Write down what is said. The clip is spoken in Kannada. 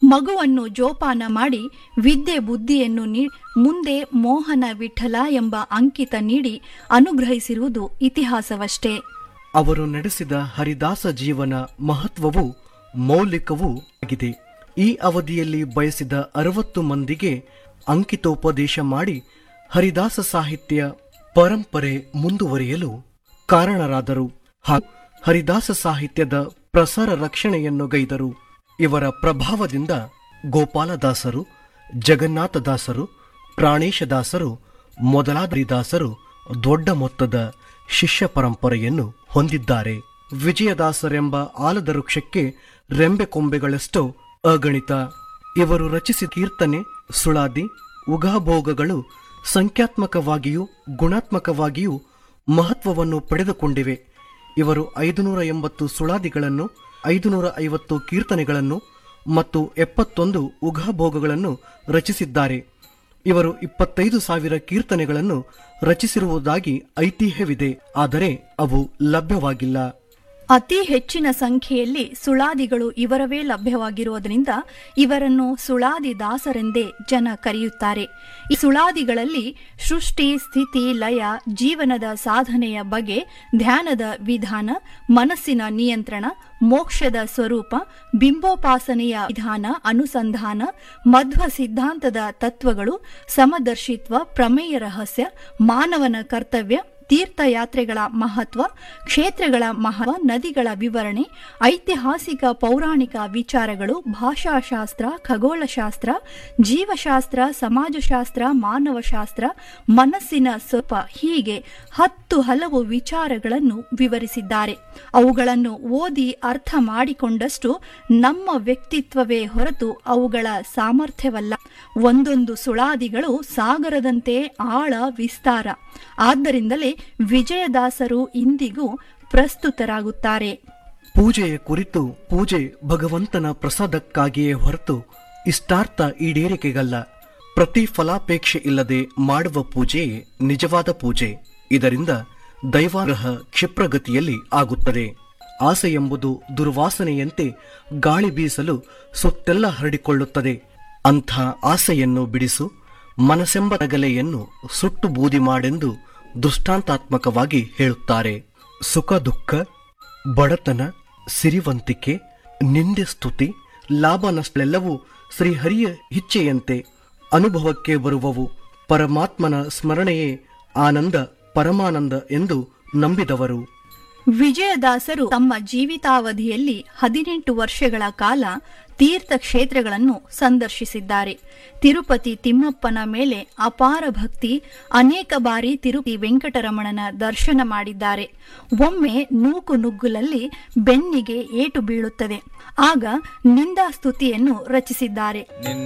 ಮಗುವನ್ನು ಜೋಪಾನ ಮಾಡಿ ವಿದ್ಯೆ ಬುದ್ಧಿಯನ್ನು ನೀ ಮುಂದೆ ಮೋಹನ ವಿಠಲ ಎಂಬ ಅಂಕಿತ ನೀಡಿ ಅನುಗ್ರಹಿಸಿರುವುದು ಇತಿಹಾಸವಷ್ಟೇ ಅವರು ನಡೆಸಿದ ಹರಿದಾಸ ಜೀವನ ಮಹತ್ವವು ಮೌಲಿಕವೂ ಆಗಿದೆ ಈ ಅವಧಿಯಲ್ಲಿ ಬಯಸಿದ ಅರವತ್ತು ಮಂದಿಗೆ ಅಂಕಿತೋಪದೇಶ ಮಾಡಿ ಹರಿದಾಸ ಸಾಹಿತ್ಯ ಪರಂಪರೆ ಮುಂದುವರಿಯಲು ಕಾರಣರಾದರು ಹಾಗೂ ಹರಿದಾಸ ಸಾಹಿತ್ಯದ ಪ್ರಸಾರ ರಕ್ಷಣೆಯನ್ನು ಗೈದರು ಇವರ ಪ್ರಭಾವದಿಂದ ಗೋಪಾಲದಾಸರು ಜಗನ್ನಾಥದಾಸರು ಪ್ರಾಣೇಶದಾಸರು ಮೊದಲಾದ ಹರಿದಾಸರು ದೊಡ್ಡ ಮೊತ್ತದ ಶಿಷ್ಯ ಪರಂಪರೆಯನ್ನು ಹೊಂದಿದ್ದಾರೆ ವಿಜಯದಾಸರೆಂಬ ಆಲದ ವೃಕ್ಷಕ್ಕೆ ರೆಂಬೆ ಕೊಂಬೆಗಳಷ್ಟೋ ಅಗಣಿತ ಇವರು ರಚಿಸಿದ ಕೀರ್ತನೆ ಸುಳಾದಿ ಉಗಾಭೋಗಗಳು ಸಂಖ್ಯಾತ್ಮಕವಾಗಿಯೂ ಗುಣಾತ್ಮಕವಾಗಿಯೂ ಮಹತ್ವವನ್ನು ಪಡೆದುಕೊಂಡಿವೆ ಇವರು ಐದುನೂರ ಎಂಬತ್ತು ಸುಳಾದಿಗಳನ್ನು ಐದುನೂರ ಐವತ್ತು ಕೀರ್ತನೆಗಳನ್ನು ಮತ್ತು ಎಪ್ಪತ್ತೊಂದು ಉಗಾಭೋಗಗಳನ್ನು ರಚಿಸಿದ್ದಾರೆ ಇವರು ಇಪ್ಪತ್ತೈದು ಸಾವಿರ ಕೀರ್ತನೆಗಳನ್ನು ರಚಿಸಿರುವುದಾಗಿ ಐತಿಹ್ಯವಿದೆ ಆದರೆ ಅವು ಲಭ್ಯವಾಗಿಲ್ಲ ಅತಿ ಹೆಚ್ಚಿನ ಸಂಖ್ಯೆಯಲ್ಲಿ ಸುಳಾದಿಗಳು ಇವರವೇ ಲಭ್ಯವಾಗಿರುವುದರಿಂದ ಇವರನ್ನು ಸುಳಾದಿ ದಾಸರೆಂದೇ ಜನ ಕರೆಯುತ್ತಾರೆ ಈ ಸುಳಾದಿಗಳಲ್ಲಿ ಸೃಷ್ಟಿ ಸ್ಥಿತಿ ಲಯ ಜೀವನದ ಸಾಧನೆಯ ಬಗೆ ಧ್ಯಾನದ ವಿಧಾನ ಮನಸ್ಸಿನ ನಿಯಂತ್ರಣ ಮೋಕ್ಷದ ಸ್ವರೂಪ ಬಿಂಬೋಪಾಸನೆಯ ವಿಧಾನ ಅನುಸಂಧಾನ ಮಧ್ವ ಸಿದ್ಧಾಂತದ ತತ್ವಗಳು ಸಮದರ್ಶಿತ್ವ ಪ್ರಮೇಯ ರಹಸ್ಯ ಮಾನವನ ಕರ್ತವ್ಯ ತೀರ್ಥಯಾತ್ರೆಗಳ ಮಹತ್ವ ಕ್ಷೇತ್ರಗಳ ಮಹತ್ವ ನದಿಗಳ ವಿವರಣೆ ಐತಿಹಾಸಿಕ ಪೌರಾಣಿಕ ವಿಚಾರಗಳು ಭಾಷಾಶಾಸ್ತ್ರ ಖಗೋಳಶಾಸ್ತ್ರ ಜೀವಶಾಸ್ತ್ರ ಸಮಾಜಶಾಸ್ತ್ರ ಮಾನವಶಾಸ್ತ್ರ ಮನಸ್ಸಿನ ಸ್ವಪ ಹೀಗೆ ಹತ್ತು ಹಲವು ವಿಚಾರಗಳನ್ನು ವಿವರಿಸಿದ್ದಾರೆ ಅವುಗಳನ್ನು ಓದಿ ಅರ್ಥ ಮಾಡಿಕೊಂಡಷ್ಟು ನಮ್ಮ ವ್ಯಕ್ತಿತ್ವವೇ ಹೊರತು ಅವುಗಳ ಸಾಮರ್ಥ್ಯವಲ್ಲ ಒಂದೊಂದು ಸುಳಾದಿಗಳು ಸಾಗರದಂತೆ ಆಳ ವಿಸ್ತಾರ ಆದ್ದರಿಂದಲೇ ವಿಜಯದಾಸರು ಇಂದಿಗೂ ಪ್ರಸ್ತುತರಾಗುತ್ತಾರೆ ಪೂಜೆಯ ಕುರಿತು ಪೂಜೆ ಭಗವಂತನ ಪ್ರಸಾದಕ್ಕಾಗಿಯೇ ಹೊರತು ಇಷ್ಟಾರ್ಥ ಈಡೇರಿಕೆಗಲ್ಲ ಪ್ರತಿ ಫಲಾಪೇಕ್ಷೆ ಇಲ್ಲದೆ ಮಾಡುವ ಪೂಜೆಯೇ ನಿಜವಾದ ಪೂಜೆ ಇದರಿಂದ ದೈವಾಗ್ರಹ ಕ್ಷಿಪ್ರಗತಿಯಲ್ಲಿ ಆಗುತ್ತದೆ ಆಸೆ ಎಂಬುದು ದುರ್ವಾಸನೆಯಂತೆ ಗಾಳಿ ಬೀಸಲು ಸುತ್ತೆಲ್ಲ ಹರಡಿಕೊಳ್ಳುತ್ತದೆ ಅಂಥ ಆಸೆಯನ್ನು ಬಿಡಿಸು ಮನಸ್ಸೆಂಬ ತಗಲೆಯನ್ನು ಸುಟ್ಟು ಬೂದಿ ಮಾಡೆಂದು ದೃಷ್ಟಾಂತಾತ್ಮಕವಾಗಿ ಹೇಳುತ್ತಾರೆ ಸುಖ ದುಃಖ ಬಡತನ ಸಿರಿವಂತಿಕೆ ನಿಂದೆ ಸ್ತುತಿ ಲಾಭ ನಷ್ಟಳೆಲ್ಲವೂ ಶ್ರೀಹರಿಯ ಇಚ್ಛೆಯಂತೆ ಅನುಭವಕ್ಕೆ ಬರುವವು ಪರಮಾತ್ಮನ ಸ್ಮರಣೆಯೇ ಆನಂದ ಪರಮಾನಂದ ಎಂದು ನಂಬಿದವರು ವಿಜಯದಾಸರು ತಮ್ಮ ಜೀವಿತಾವಧಿಯಲ್ಲಿ ಹದಿನೆಂಟು ವರ್ಷಗಳ ಕಾಲ ತೀರ್ಥ ಕ್ಷೇತ್ರಗಳನ್ನು ಸಂದರ್ಶಿಸಿದ್ದಾರೆ ತಿರುಪತಿ ತಿಮ್ಮಪ್ಪನ ಮೇಲೆ ಅಪಾರ ಭಕ್ತಿ ಅನೇಕ ಬಾರಿ ತಿರುಪತಿ ವೆಂಕಟರಮಣನ ದರ್ಶನ ಮಾಡಿದ್ದಾರೆ ಒಮ್ಮೆ ನೂಕು ನುಗ್ಗುಲಲ್ಲಿ ಬೆನ್ನಿಗೆ ಏಟು ಬೀಳುತ್ತದೆ ಆಗ ನಿಂದಾಸ್ತುತಿಯನ್ನು ರಚಿಸಿದ್ದಾರೆ ನಿನ್ನ